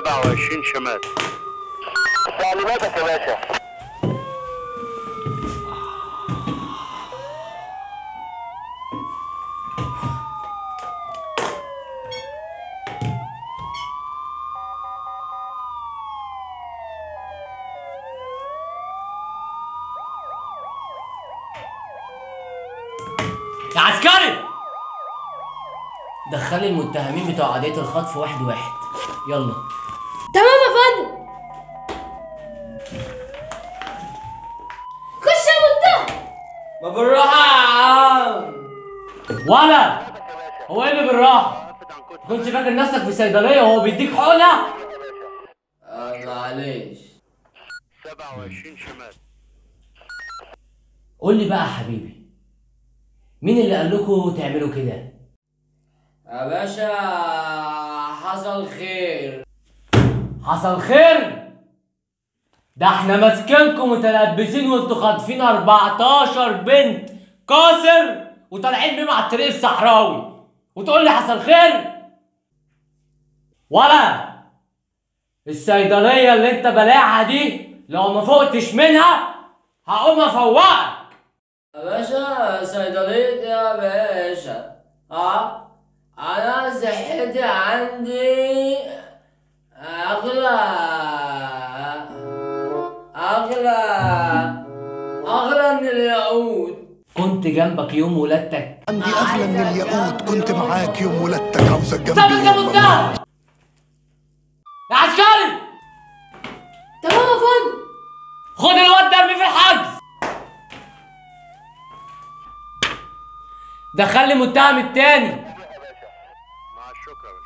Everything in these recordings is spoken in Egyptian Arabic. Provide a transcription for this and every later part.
27 شمال تعليماتك يا باشا يا عسكري دخلي المتهمين بتوع قضية الخطف واحد واحد يلا تمام يا فندم خش يا منتهى ما بالراحة يا عم ولا هو ايه اللي بالراحة؟ كنت فاكر نفسك في صيدلية وهو بيديك حقنة؟ آه معلش 27 شمال قول لي بقى يا حبيبي مين اللي قال لكم تعملوا كده؟ يا باشا حصل خير حصل خير؟ ده احنا ماسكينكم متلبسين وانتوا خاطفين 14 بنت كاسر وطالعين بيهم على الطريق الصحراوي وتقول لي حصل خير؟ ولا الصيدلية اللي انت بلاعها دي لو ما فوقتش منها هقوم افوقك يا باشا صيدلية يا باشا ها انا صحتي عندي اغلى اغلى اغلى من الياقوت كنت جنبك يوم ولادتك عندي اغلى من الياقوت كنت معاك يوم ولادتك عاوزك جنبي ثبت يا يوم منتهى يا عسكري تمام يا فندم خد الواد ده ارميه في الحجز دخل لي متهم التاني مع الشكر يا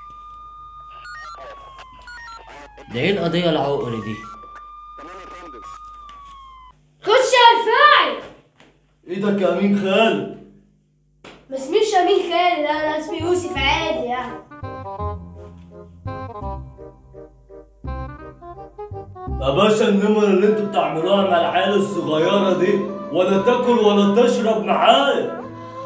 باشا ده ايه القضية العقر دي؟ تمام يا فندم خش يا رفاعي ايدك يا امين خالد ما اسميش امين خالد انا اسمي يوسف عادي يعني يا باشا النمر اللي انتوا بتعملوها مع العيال الصغيرة دي ولا تاكل ولا تشرب معايا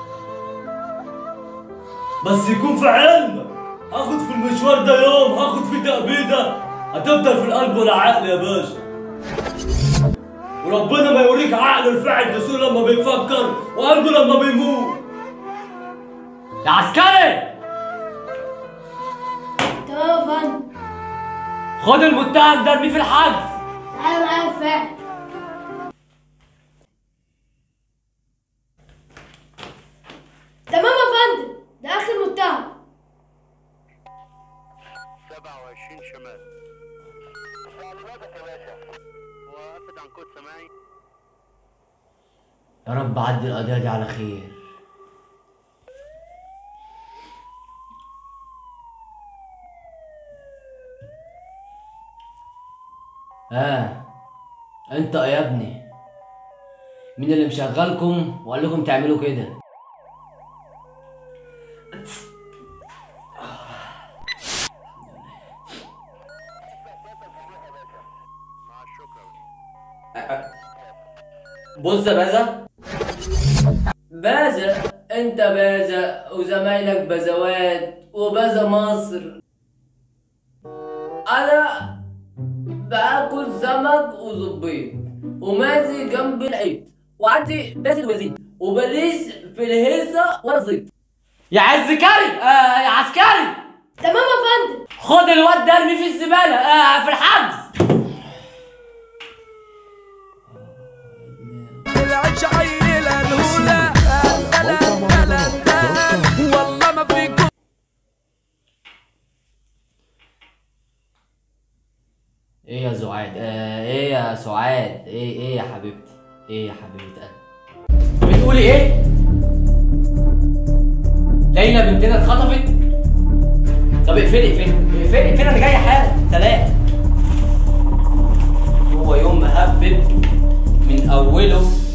بس يكون في علمك هاخد في المشوار ده يوم هاخد فيه تأبيدة هتفضل في القلب والعقل يا باشا وربنا ما يوريك عقل الفاعل دسوق لما بيفكر وقلبه لما بيموت يا عسكري تمام يا فندم خد المتهم ده ارميه في الحجز تعالى معايا يا رفاعي تمام يا فندم ده اخر متهم 27 شمال تعليماتك يا باشا وقفت عن كود سماعي يا رب عدي القضية دي على خير اه انت يا ابني مين اللي مشغلكم وقال لكم تعملوا كده مع الشكر يا باشا بص يا بازا بازا انت بازا وزمايلك بازوات وبازا مصر انا باكل سمك وزبيط ومازي جنب العيد وعندي باسل وزيد وبليش في الهيصة ولا زيت يا عسكري آه يا عسكري تمام يا فندم خد الواد ده ارميه في الزبالة آه في الحجز طلعت عيلة الهدى والله ما فيكم ايه يا سعاد آه ايه يا سعاد ايه ايه يا حبيبتي ايه يا حبيبتي انا بتقولي ايه ليلى بنتنا اتخطفت طب اقفلي اقفلي اقفلي اقفلي انا جاي حالا سلام هو يوم مهبب من اوله